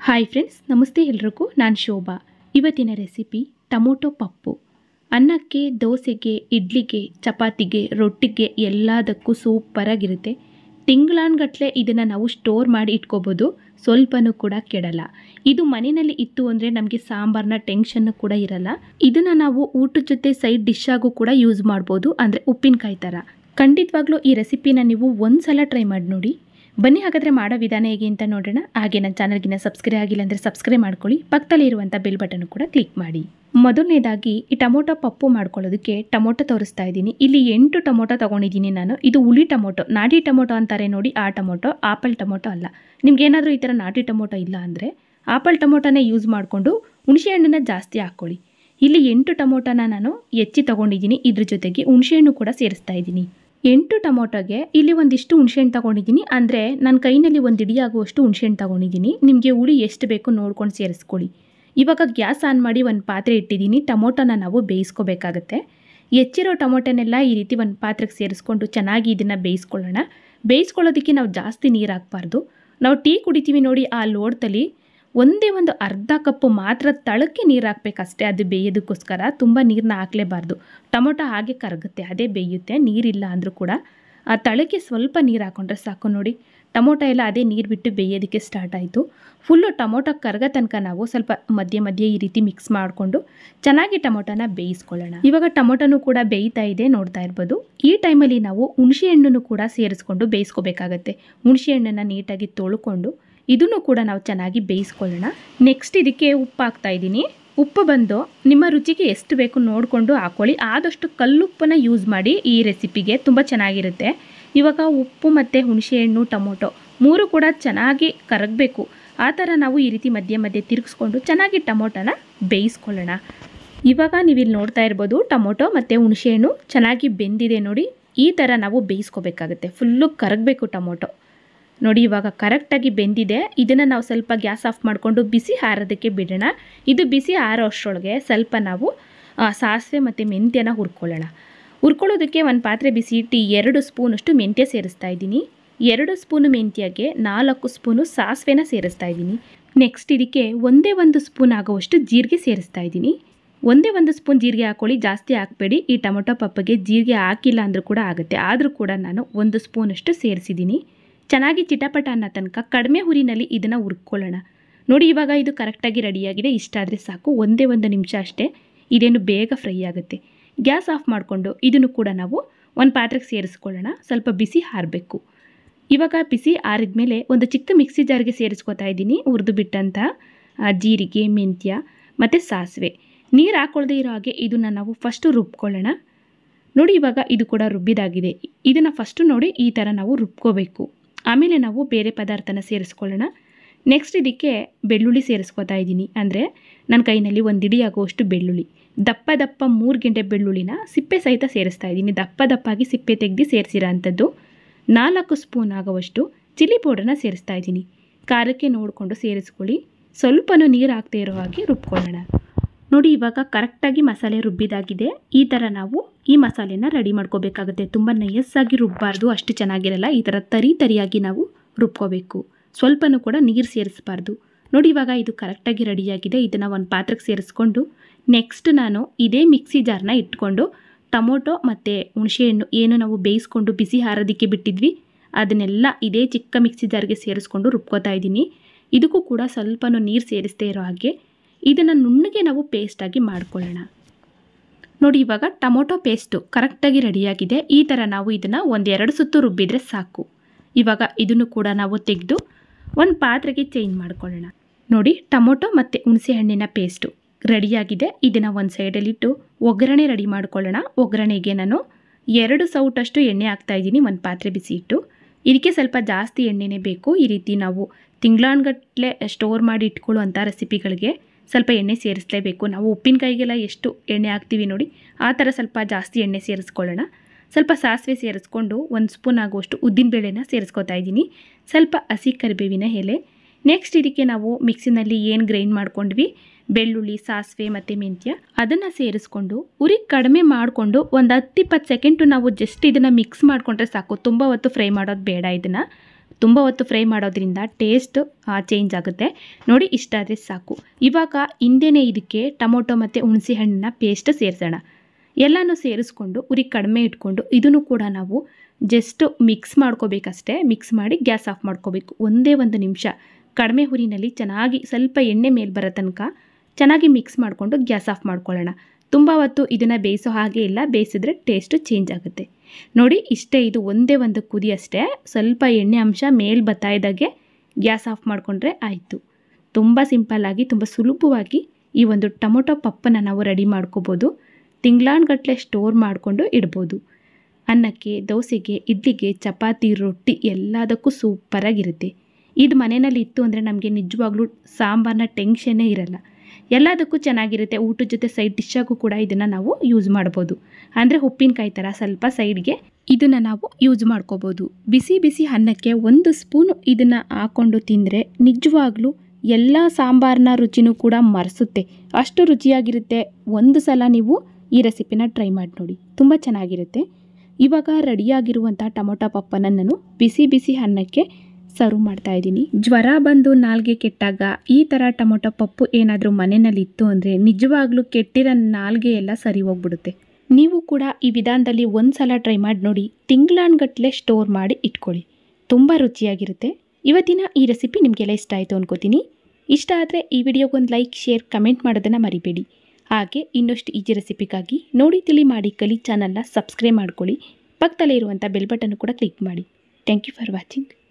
hi friends ನಮಸ್ತೆ ಎಲ್ರಿಗೂ ನಾನು ಶೋಭಾ ಇವತ್ತಿನ ರೆಸಿಪಿ ಟೊಮೊಟೊ ಪಪ್ಪು ಅನ್ನಕ್ಕೆ ದೋಸೆಗೆ ಇಡ್ಲಿಗೆ ಚಪಾತಿಗೆ ರೊಟ್ಟಿಗೆ ಎಲ್ಲದಕ್ಕೂ ಸೂಪರಾಗಿರುತ್ತೆ ತಿಂಗಳಾನ್ಗಟ್ಲೆ ಇದನ್ನು ನಾವು ಸ್ಟೋರ್ ಮಾಡಿ ಇಟ್ಕೋಬೋದು ಸ್ವಲ್ಪನೂ ಕೂಡ ಕೆಡಲ್ಲ ಇದು ಮನೆಯಲ್ಲಿ ಇತ್ತು ಅಂದರೆ ನಮಗೆ ಸಾಂಬಾರ್ನ ಟೆನ್ಷನ್ನು ಕೂಡ ಇರಲ್ಲ ಇದನ್ನು ನಾವು ಊಟದ ಜೊತೆ ಸೈಡ್ ಡಿಶ್ ಆಗು ಕೂಡ ಯೂಸ್ ಮಾಡ್ಬೋದು ಅಂದರೆ ಉಪ್ಪಿನಕಾಯಿ ಥರ ಖಂಡಿತವಾಗ್ಲೂ ಈ ರೆಸಿಪಿನ ನೀವು ಒಂದು ಸಲ ಟ್ರೈ ಮಾಡಿ ನೋಡಿ ಬನ್ನಿ ಹಾಗಾದರೆ ಮಾಡೋ ವಿಧಾನ ಹೇಗೆ ಅಂತ ನೋಡೋಣ ಹಾಗೆ ನನ್ನ ಚಾನಲ್ಗಿನ ಸಬ್ಸ್ಕ್ರೈಬ್ ಆಗಿಲ್ಲ ಅಂದರೆ ಸಬ್ಸ್ಕ್ರೈಬ್ ಮಾಡ್ಕೊಳ್ಳಿ ಪಕ್ಕದಲ್ಲಿ ಇರುವಂಥ ಬೆಲ್ ಬಟನ್ ಕೂಡ ಕ್ಲಿಕ್ ಮಾಡಿ ಮೊದಲನೇದಾಗಿ ಈ ಟೊಮೊಟೊ ಪಪ್ಪು ಮಾಡ್ಕೊಳ್ಳೋದಕ್ಕೆ ಟೊಮೊಟೊ ತೋರಿಸ್ತಾ ಇದ್ದೀನಿ ಇಲ್ಲಿ ಎಂಟು ಟೊಮೊಟೊ ತೊಗೊಂಡಿದ್ದೀನಿ ನಾನು ಇದು ಹುಳಿ ಟೊಮೊಟೊ ನಾಟಿ ಟೊಮೊಟೊ ಅಂತಾರೆ ನೋಡಿ ಆ ಟೊಮೊಟೊ ಆಪಲ್ ಟೊಮೊಟೊ ಅಲ್ಲ ನಿಮ್ಗೇನಾದರೂ ಈ ಥರ ನಾಟಿ ಟೊಮೊಟೊ ಇಲ್ಲ ಅಂದರೆ ಆಪಲ್ ಟೊಮೊಟೊನೇ ಯೂಸ್ ಮಾಡಿಕೊಂಡು ಹುಣಸೆ ಹಣ್ಣನ್ನು ಜಾಸ್ತಿ ಹಾಕ್ಕೊಳ್ಳಿ ಇಲ್ಲಿ ಎಂಟು ಟೊಮೊಟೊನ ನಾನು ಹೆಚ್ಚಿ ತೊಗೊಂಡಿದ್ದೀನಿ ಇದ್ರ ಜೊತೆಗೆ ಹುಣಸೆಹಣ್ಣು ಕೂಡ ಸೇರಿಸ್ತಾ ಇದ್ದೀನಿ ಎಂಟು ಟೊಮೊಟೊಗೆ ಇಲ್ಲಿ ಒಂದಿಷ್ಟು ಹುಣಸೆಹಣ್ಣು ತೊಗೊಂಡಿದ್ದೀನಿ ಅಂದರೆ ನನ್ನ ಕೈನಲ್ಲಿ ಒಂದು ಇಡಿ ಆಗುವಷ್ಟು ಹುಣಸೆಹಣ್ಣು ತೊಗೊಂಡಿದ್ದೀನಿ ನಿಮಗೆ ಹುಳಿ ಎಷ್ಟು ಬೇಕು ನೋಡ್ಕೊಂಡು ಸೇರಿಸ್ಕೊಳ್ಳಿ ಇವಾಗ ಗ್ಯಾಸ್ ಆನ್ ಮಾಡಿ ಒಂದು ಪಾತ್ರೆ ಇಟ್ಟಿದ್ದೀನಿ ಟೊಮೊಟೊನ ನಾವು ಬೇಯಿಸ್ಕೋಬೇಕಾಗತ್ತೆ ಹೆಚ್ಚಿರೋ ಟೊಮೊಟೊನೆಲ್ಲ ಈ ರೀತಿ ಒಂದು ಪಾತ್ರೆಗೆ ಸೇರಿಸ್ಕೊಂಡು ಚೆನ್ನಾಗಿ ಇದನ್ನು ಬೇಯಿಸ್ಕೊಳ್ಳೋಣ ಬೇಯಿಸ್ಕೊಳ್ಳೋದಕ್ಕೆ ನಾವು ಜಾಸ್ತಿ ನೀರು ಹಾಕ್ಬಾರ್ದು ನಾವು ಟೀ ಕುಡಿತೀವಿ ನೋಡಿ ಆ ಲೋಡ್ದಲ್ಲಿ ಒಂದೇ ಒಂದು ಅರ್ಧ ಕಪ್ಪು ಮಾತ್ರ ತಳಕ್ಕೆ ನೀರು ಹಾಕ್ಬೇಕಷ್ಟೇ ಅದು ಬೇಯೋದಕ್ಕೋಸ್ಕರ ತುಂಬ ನೀರನ್ನ ಹಾಕಲೇಬಾರ್ದು ಟೊಮೊಟೊ ಹಾಗೆ ಕರಗುತ್ತೆ ಅದೇ ಬೇಯುತ್ತೆ ನೀರಿಲ್ಲ ಅಂದರೂ ಕೂಡ ಆ ತಳಕ್ಕೆ ಸ್ವಲ್ಪ ನೀರು ಹಾಕೊಂಡ್ರೆ ಸಾಕು ನೋಡಿ ಟೊಮೊಟೊ ಎಲ್ಲ ಅದೇ ನೀರು ಬಿಟ್ಟು ಬೇಯೋದಕ್ಕೆ ಸ್ಟಾರ್ಟ್ ಆಯಿತು ಫುಲ್ಲು ಟೊಮೊಟೊ ಕರಗ ತನಕ ನಾವು ಸ್ವಲ್ಪ ಮಧ್ಯೆ ಮಧ್ಯೆ ಈ ರೀತಿ ಮಿಕ್ಸ್ ಮಾಡಿಕೊಂಡು ಚೆನ್ನಾಗಿ ಟೊಮೊಟೊನ ಬೇಯಿಸ್ಕೊಳ್ಳೋಣ ಇವಾಗ ಟೊಮೊಟೊನೂ ಕೂಡ ಬೇಯ್ತಾ ಇದೆ ನೋಡ್ತಾ ಇರ್ಬೋದು ಈ ಟೈಮಲ್ಲಿ ನಾವು ಹುಣಸೆ ಹಣ್ಣನ್ನು ಕೂಡ ಸೇರಿಸ್ಕೊಂಡು ಬೇಯಿಸ್ಕೋಬೇಕಾಗತ್ತೆ ಹುಣಸೆ ಹಣ್ಣನ್ನು ನೀಟಾಗಿ ತೊಳ್ಕೊಂಡು ಇದನ್ನು ಕೂಡ ನಾವು ಚೆನ್ನಾಗಿ ಬೇಯಿಸ್ಕೊಳ್ಳೋಣ ನೆಕ್ಸ್ಟ್ ಇದಕ್ಕೆ ಉಪ್ಪು ಹಾಕ್ತಾ ಇದ್ದೀನಿ ಉಪ್ಪು ಬಂದು ನಿಮ್ಮ ರುಚಿಗೆ ಎಷ್ಟು ಬೇಕು ನೋಡಿಕೊಂಡು ಹಾಕ್ಕೊಳ್ಳಿ ಆದಷ್ಟು ಕಲ್ಲುಪ್ಪನ್ನ ಯೂಸ್ ಮಾಡಿ ಈ ರೆಸಿಪಿಗೆ ತುಂಬ ಚೆನ್ನಾಗಿರುತ್ತೆ ಇವಾಗ ಉಪ್ಪು ಮತ್ತು ಹುಣಸೆಹಣ್ಣು ಟೊಮೊಟೊ ಮೂರು ಕೂಡ ಚೆನ್ನಾಗಿ ಕರಗಬೇಕು ಆ ಥರ ನಾವು ಈ ರೀತಿ ಮಧ್ಯೆ ಮಧ್ಯೆ ತಿರುಗಿಸ್ಕೊಂಡು ಚೆನ್ನಾಗಿ ಟೊಮೊಟೊನ ಬೇಯಿಸ್ಕೊಳ್ಳೋಣ ಇವಾಗ ನೀವಿಲ್ಲಿ ನೋಡ್ತಾ ಇರ್ಬೋದು ಟೊಮೊಟೊ ಮತ್ತು ಹುಣಸೆಹಣ್ಣು ಚೆನ್ನಾಗಿ ಬೆಂದಿದೆ ನೋಡಿ ಈ ಥರ ನಾವು ಬೇಯಿಸ್ಕೋಬೇಕಾಗುತ್ತೆ ಫುಲ್ಲು ಕರಗಬೇಕು ಟೊಮೊಟೊ ನೋಡಿ ಇವಾಗ ಕರೆಕ್ಟಾಗಿ ಬೆಂದಿದೆ ಇದನ್ನು ನಾವು ಸ್ವಲ್ಪ ಗ್ಯಾಸ್ ಆಫ್ ಮಾಡಿಕೊಂಡು ಬಿಸಿ ಹಾರೋದಕ್ಕೆ ಬಿಡೋಣ ಇದು ಬಿಸಿ ಆರೋ ಅಷ್ಟರೊಳಗೆ ಸ್ವಲ್ಪ ನಾವು ಸಾಸಿವೆ ಮತ್ತು ಮೆಂತ್ಯನ ಹುರ್ಕೊಳ್ಳೋಣ ಹುರ್ಕೊಳ್ಳೋದಕ್ಕೆ ಒಂದು ಪಾತ್ರೆ ಬಿಸಿ ಇಟ್ಟು ಎರಡು ಸ್ಪೂನಷ್ಟು ಮೆಂತ್ಯ ಸೇರಿಸ್ತಾ ಇದ್ದೀನಿ ಎರಡು ಸ್ಪೂನು ಮೆಂತ್ಯಗೆ ನಾಲ್ಕು ಸ್ಪೂನು ಸಾಸಿವೆನ ಸೇರಿಸ್ತಾ ಇದ್ದೀನಿ ನೆಕ್ಸ್ಟ್ ಇದಕ್ಕೆ ಒಂದೇ ಒಂದು ಸ್ಪೂನ್ ಆಗುವಷ್ಟು ಜೀರಿಗೆ ಸೇರಿಸ್ತಾ ಇದ್ದೀನಿ ಒಂದೇ ಒಂದು ಸ್ಪೂನ್ ಜೀರಿಗೆ ಹಾಕ್ಕೊಳ್ಳಿ ಜಾಸ್ತಿ ಹಾಕಬೇಡಿ ಈ ಟೊಮೊಟೊ ಪಪ್ಪಗೆ ಜೀರಿಗೆ ಹಾಕಿಲ್ಲ ಅಂದರೂ ಕೂಡ ಆಗುತ್ತೆ ಆದರೂ ಕೂಡ ನಾನು ಒಂದು ಸ್ಪೂನಷ್ಟು ಸೇರಿಸಿದ್ದೀನಿ ಚೆನ್ನಾಗಿ ಚಿಟಪಟ ಅನ್ನೋ ತನಕ ಕಡಿಮೆ ಹುರಿನಲ್ಲಿ ಇದನ್ನು ಹುರ್ಕೊಳ್ಳೋಣ ನೋಡಿ ಇವಾಗ ಇದು ಕರೆಕ್ಟಾಗಿ ರೆಡಿಯಾಗಿದೆ ಇಷ್ಟ ಆದರೆ ಸಾಕು ಒಂದೇ ಒಂದು ನಿಮಿಷ ಅಷ್ಟೇ ಇದೇನು ಬೇಗ ಫ್ರೈ ಆಗುತ್ತೆ ಗ್ಯಾಸ್ ಆಫ್ ಮಾಡಿಕೊಂಡು ಇದನ್ನು ಕೂಡ ನಾವು ಒಂದು ಪಾತ್ರೆಗೆ ಸೇರಿಸ್ಕೊಳ್ಳೋಣ ಸ್ವಲ್ಪ ಬಿಸಿ ಹಾರಬೇಕು ಇವಾಗ ಬಿಸಿ ಆರಿದ ಮೇಲೆ ಒಂದು ಚಿಕ್ಕ ಮಿಕ್ಸಿ ಜಾರ್ಗೆ ಸೇರಿಸ್ಕೊತಾ ಇದ್ದೀನಿ ಹುರಿದು ಬಿಟ್ಟಂಥ ಜೀರಿಗೆ ಮೆಂತ್ಯ ಮತ್ತು ಸಾಸಿವೆ ನೀರು ಹಾಕ್ಕೊಳ್ದೇ ಇರೋ ಹಾಗೆ ಇದನ್ನು ನಾವು ಫಸ್ಟು ರುಬ್ಕೊಳ್ಳೋಣ ನೋಡಿ ಇವಾಗ ಇದು ಕೂಡ ರುಬ್ಬಿದಾಗಿದೆ ಇದನ್ನು ಫಸ್ಟು ನೋಡಿ ಈ ಥರ ನಾವು ರುಬ್ಕೋಬೇಕು ಆಮೇಲೆ ನಾವು ಬೇರೆ ಪದಾರ್ಥನ ಸೇರಿಸ್ಕೊಳ್ಳೋಣ ನೆಕ್ಸ್ಟ್ ಇದಕ್ಕೆ ಬೆಳ್ಳುಳ್ಳಿ ಸೇರಿಸ್ಕೊತಾ ಇದ್ದೀನಿ ಅಂದರೆ ನನ್ನ ಕೈನಲ್ಲಿ ಒಂದು ಇಡಿ ಆಗುವಷ್ಟು ಬೆಳ್ಳುಳ್ಳಿ ದಪ್ಪ ದಪ್ಪ ಮೂರು ಗೆಂಟೆ ಬೆಳ್ಳುಳ್ಳಿನ ಸಿಪ್ಪೆ ಸಹಿತ ಸೇರಿಸ್ತಾ ಇದ್ದೀನಿ ದಪ್ಪ ದಪ್ಪಾಗಿ ಸಿಪ್ಪೆ ತೆಗೆದು ಸೇರಿಸಿರೋ ಅಂಥದ್ದು ನಾಲ್ಕು ಸ್ಪೂನ್ ಆಗುವಷ್ಟು ಚಿಲ್ಲಿ ಪೌಡರ್ನ ಸೇರಿಸ್ತಾ ಇದ್ದೀನಿ ಖಾರಕ್ಕೆ ನೋಡಿಕೊಂಡು ಸೇರಿಸ್ಕೊಳ್ಳಿ ಸ್ವಲ್ಪನೂ ನೀರು ಹಾಕ್ದೇ ಇರೋ ಹಾಗೆ ರುಬ್ಕೊಳ್ಳೋಣ ನೋಡಿ ಇವಾಗ ಕರೆಕ್ಟಾಗಿ ಮಸಾಲೆ ರುಬ್ಬಿದಾಗಿದೆ ಈ ಥರ ನಾವು ಈ ಮಸಾಲೆನ ರೆಡಿ ಮಾಡ್ಕೋಬೇಕಾಗುತ್ತೆ ತುಂಬ ನಯಸ್ಸಾಗಿ ರುಬ್ಬಾರ್ದು ಅಷ್ಟು ಚೆನ್ನಾಗಿರಲ್ಲ ಈ ಥರ ತರಿ ತರಿಯಾಗಿ ನಾವು ರುಬ್ಕೋಬೇಕು ಸ್ವಲ್ಪನೂ ಕೂಡ ನೀರು ಸೇರಿಸಬಾರ್ದು ನೋಡಿ ಇವಾಗ ಇದು ಕರೆಕ್ಟಾಗಿ ರೆಡಿಯಾಗಿದೆ ಇದನ್ನು ಒಂದು ಪಾತ್ರಕ್ಕೆ ಸೇರಿಸ್ಕೊಂಡು ನೆಕ್ಸ್ಟ್ ನಾನು ಇದೇ ಮಿಕ್ಸಿ ಜಾರ್ನ ಇಟ್ಕೊಂಡು ಟೊಮೊಟೊ ಮತ್ತು ಹುಣಸೆಹಣ್ಣು ಏನು ನಾವು ಬೇಯಿಸ್ಕೊಂಡು ಬಿಸಿ ಹಾರೋದಕ್ಕೆ ಬಿಟ್ಟಿದ್ವಿ ಅದನ್ನೆಲ್ಲ ಇದೇ ಚಿಕ್ಕ ಮಿಕ್ಸಿ ಜಾರ್ಗೆ ಸೇರಿಸ್ಕೊಂಡು ರುಬ್ಕೋತಾ ಇದ್ದೀನಿ ಇದಕ್ಕೂ ಕೂಡ ಸ್ವಲ್ಪನೂ ನೀರು ಸೇರಿಸ್ದೇ ಇರೋ ಹಾಗೆ ಇದನ್ನು ನುಣ್ಣಗೆ ನಾವು ಪೇಸ್ಟಾಗಿ ಮಾಡ್ಕೊಳ್ಳೋಣ ನೋಡಿ ಇವಾಗ ಟೊಮೊಟೊ ಪೇಸ್ಟು ಕರೆಕ್ಟಾಗಿ ರೆಡಿಯಾಗಿದೆ ಈ ಥರ ನಾವು ಇದನ್ನು ಒಂದೆರಡು ಸುತ್ತು ರುಬ್ಬಿದರೆ ಸಾಕು ಇವಾಗ ಇದನ್ನು ಕೂಡ ನಾವು ತೆಗೆದು ಒಂದು ಪಾತ್ರೆಗೆ ಚೇಂಜ್ ಮಾಡ್ಕೊಳ್ಳೋಣ ನೋಡಿ ಟೊಮೊಟೊ ಮತ್ತು ಹುಣಸೆ ಹಣ್ಣಿನ ಪೇಸ್ಟು ರೆಡಿಯಾಗಿದೆ ಇದನ್ನು ಒಂದು ಸೈಡಲ್ಲಿಟ್ಟು ಒಗ್ಗರಣೆ ರೆಡಿ ಮಾಡ್ಕೊಳ್ಳೋಣ ಒಗ್ಗರಣೆಗೆ ನಾನು ಎರಡು ಸೌಟಷ್ಟು ಎಣ್ಣೆ ಹಾಕ್ತಾಯಿದ್ದೀನಿ ಒಂದು ಪಾತ್ರೆ ಬಿಸಿ ಇಟ್ಟು ಇದಕ್ಕೆ ಸ್ವಲ್ಪ ಜಾಸ್ತಿ ಎಣ್ಣೆನೇ ಬೇಕು ಈ ರೀತಿ ನಾವು ತಿಂಗಳಾನ್ಗಟ್ಲೆ ಸ್ಟೋರ್ ಮಾಡಿ ಇಟ್ಕೊಳ್ಳುವಂಥ ರೆಸಿಪಿಗಳಿಗೆ ಸ್ವಲ್ಪ ಎಣ್ಣೆ ಸೇರಿಸಲೇಬೇಕು ನಾವು ಉಪ್ಪಿನಕಾಯಿಗೆಲ್ಲ ಎಷ್ಟು ಎಣ್ಣೆ ಹಾಕ್ತೀವಿ ನೋಡಿ ಆ ಥರ ಸ್ವಲ್ಪ ಜಾಸ್ತಿ ಎಣ್ಣೆ ಸೇರಿಸ್ಕೊಳ್ಳೋಣ ಸ್ವಲ್ಪ ಸಾಸಿವೆ ಸೇರಿಸ್ಕೊಂಡು ಒಂದು ಸ್ಪೂನ್ ಆಗುವಷ್ಟು ಉದ್ದಿನಬೇಳೆನ ಸೇರಿಸ್ಕೊತಾ ಇದ್ದೀನಿ ಸ್ವಲ್ಪ ಹಸಿ ಕರಿಬೇವಿನ ಎಲೆ ನೆಕ್ಸ್ಟ್ ಇದಕ್ಕೆ ನಾವು ಮಿಕ್ಸಿನಲ್ಲಿ ಏನು ಗ್ರೈಂಡ್ ಮಾಡ್ಕೊಂಡ್ವಿ ಬೆಳ್ಳುಳ್ಳಿ ಸಾಸಿವೆ ಮತ್ತು ಮೆಂತ್ಯ ಅದನ್ನು ಸೇರಿಸ್ಕೊಂಡು ಉರಿ ಕಡಿಮೆ ಮಾಡಿಕೊಂಡು ಒಂದು ಹತ್ತು ಇಪ್ಪತ್ತು ಸೆಕೆಂಡು ನಾವು ಜಸ್ಟ್ ಇದನ್ನು ಮಿಕ್ಸ್ ಮಾಡಿಕೊಂಡ್ರೆ ಸಾಕು ತುಂಬ ಹೊತ್ತು ಫ್ರೈ ಮಾಡೋದು ಬೇಡ ಇದನ್ನು ತುಂಬ ಹೊತ್ತು ಫ್ರೈ ಮಾಡೋದ್ರಿಂದ ಟೇಸ್ಟ್ ಚೇಂಜ್ ಆಗುತ್ತೆ ನೋಡಿ ಇಷ್ಟ ಆದರೆ ಸಾಕು ಇವಾಗ ಹಿಂದೆನೇ ಇದಕ್ಕೆ ಟೊಮೊಟೊ ಮತ್ತು ಹುಣಸೆ ಹಣ್ಣಿನ ಪೇಸ್ಟ್ ಸೇರಿಸೋಣ ಎಲ್ಲನೂ ಸೇರಿಸ್ಕೊಂಡು ಉರಿ ಕಡಿಮೆ ಇಟ್ಕೊಂಡು ಇದನ್ನು ಕೂಡ ನಾವು ಜಸ್ಟ್ ಮಿಕ್ಸ್ ಮಾಡ್ಕೋಬೇಕಷ್ಟೇ ಮಿಕ್ಸ್ ಮಾಡಿ ಗ್ಯಾಸ್ ಆಫ್ ಮಾಡ್ಕೋಬೇಕು ಒಂದೇ ಒಂದು ನಿಮಿಷ ಕಡಿಮೆ ಹುರಿನಲ್ಲಿ ಚೆನ್ನಾಗಿ ಸ್ವಲ್ಪ ಎಣ್ಣೆ ಮೇಲೆ ಬರೋ ತನಕ ಚೆನ್ನಾಗಿ ಮಿಕ್ಸ್ ಮಾಡಿಕೊಂಡು ಗ್ಯಾಸ್ ಆಫ್ ಮಾಡ್ಕೊಳ್ಳೋಣ ತುಂಬ ಹೊತ್ತು ಇದನ್ನು ಬೇಯಿಸೋ ಹಾಗೆ ಇಲ್ಲ ಬೇಯಿಸಿದ್ರೆ ಟೇಸ್ಟು ಚೇಂಜ್ ಆಗುತ್ತೆ ನೋಡಿ ಇಷ್ಟೇ ಇದು ಒಂದೇ ಒಂದು ಕುದಿ ಅಷ್ಟೇ ಸ್ವಲ್ಪ ಎಣ್ಣೆ ಅಂಶ ಮೇಲೆ ಬರ್ತಾ ಇದ್ದಾಗೆ ಗ್ಯಾಸ್ ಆಫ್ ಮಾಡಿಕೊಂಡ್ರೆ ಆಯಿತು ತುಂಬ ಸಿಂಪಲ್ಲಾಗಿ ತುಂಬ ಸುಲಭವಾಗಿ ಈ ಒಂದು ಟೊಮೊಟೊ ಪಪ್ಪನ್ನು ನಾವು ರೆಡಿ ಮಾಡ್ಕೋಬೋದು ತಿಂಗಳಾನ್ಗಟ್ಲೆ ಸ್ಟೋರ್ ಮಾಡಿಕೊಂಡು ಇಡ್ಬೋದು ಅನ್ನಕ್ಕೆ ದೋಸೆಗೆ ಇಡ್ಲಿಗೆ ಚಪಾತಿ ರೊಟ್ಟಿ ಎಲ್ಲದಕ್ಕೂ ಸೂಪರಾಗಿರುತ್ತೆ ಇದು ಮನೆಯಲ್ಲಿ ಇತ್ತು ಅಂದರೆ ನಮಗೆ ನಿಜವಾಗ್ಲೂ ಸಾಂಬಾರನ್ನ ಟೆನ್ಷನ್ನೇ ಇರಲ್ಲ ಎಲ್ಲದಕ್ಕೂ ಚೆನ್ನಾಗಿರುತ್ತೆ ಊಟದ ಜೊತೆ ಸೈಡ್ ಡಿಶ್ಶಾಗೂ ಕೂಡ ಇದನ್ನು ನಾವು ಯೂಸ್ ಮಾಡ್ಬೋದು ಅಂದರೆ ಉಪ್ಪಿನಕಾಯಿ ಥರ ಸ್ವಲ್ಪ ಸೈಡ್ಗೆ ಇದನ್ನು ನಾವು ಯೂಸ್ ಮಾಡ್ಕೋಬೋದು ಬಿಸಿ ಬಿಸಿ ಅನ್ನಕ್ಕೆ ಒಂದು ಸ್ಪೂನು ಇದನ್ನು ಹಾಕ್ಕೊಂಡು ತಿಂದರೆ ನಿಜವಾಗ್ಲೂ ಎಲ್ಲ ಸಾಂಬಾರನ್ನ ರುಚಿನೂ ಕೂಡ ಮರೆಸುತ್ತೆ ಅಷ್ಟು ರುಚಿಯಾಗಿರುತ್ತೆ ಒಂದು ಸಲ ನೀವು ಈ ರೆಸಿಪಿನ ಟ್ರೈ ಮಾಡಿ ನೋಡಿ ತುಂಬ ಚೆನ್ನಾಗಿರುತ್ತೆ ಇವಾಗ ರೆಡಿಯಾಗಿರುವಂಥ ಟೊಮೊಟೊ ಪಪ್ಪನ ನಾನು ಬಿಸಿ ಬಿಸಿ ಅನ್ನಕ್ಕೆ ಸರ್ವ್ ಮಾಡ್ತಾ ಇದ್ದೀನಿ ಜ್ವರ ಬಂದು ನಾಲ್ಗೆ ಕೆಟ್ಟಾಗ ಈ ಥರ ಟೊಮೊಟೊ ಪಪ್ಪು ಏನಾದರೂ ಮನೆಯಲ್ಲಿ ಇತ್ತು ಅಂದರೆ ನಿಜವಾಗ್ಲೂ ಕೆಟ್ಟಿರೋ ನಾಲ್ಗೆ ಎಲ್ಲ ಸರಿ ಹೋಗ್ಬಿಡುತ್ತೆ ನೀವು ಕೂಡ ಈ ವಿಧಾನದಲ್ಲಿ ಒಂದು ಸಲ ಟ್ರೈ ಮಾಡಿ ನೋಡಿ ತಿಂಗಳಾನ್ಗಟ್ಲೆ ಸ್ಟೋರ್ ಮಾಡಿ ಇಟ್ಕೊಳ್ಳಿ ತುಂಬ ರುಚಿಯಾಗಿರುತ್ತೆ ಇವತ್ತಿನ ಈ ರೆಸಿಪಿ ನಿಮಗೆಲ್ಲ ಇಷ್ಟ ಆಯಿತು ಅನ್ಕೋತೀನಿ ಇಷ್ಟ ಆದರೆ ಈ ವಿಡಿಯೋಗೊಂದು ಲೈಕ್ ಶೇರ್ ಕಮೆಂಟ್ ಮಾಡೋದನ್ನು ಮರಿಬೇಡಿ ಹಾಗೆ ಇನ್ನಷ್ಟು ಈಜಿ ರೆಸಿಪಿಗಾಗಿ ನೋಡಿ ತಿಳಿ ಮಾಡಿ ಕಲಿ ಚಾನಲ್ನ ಸಬ್ಸ್ಕ್ರೈಬ್ ಮಾಡ್ಕೊಳ್ಳಿ ಪಕ್ಕದಲ್ಲೇ ಇರುವಂಥ ಬೆಲ್ ಬಟನ್ ಕೂಡ ಕ್ಲಿಕ್ ಮಾಡಿ ಥ್ಯಾಂಕ್ ಯು ಫಾರ್ ವಾಚಿಂಗ್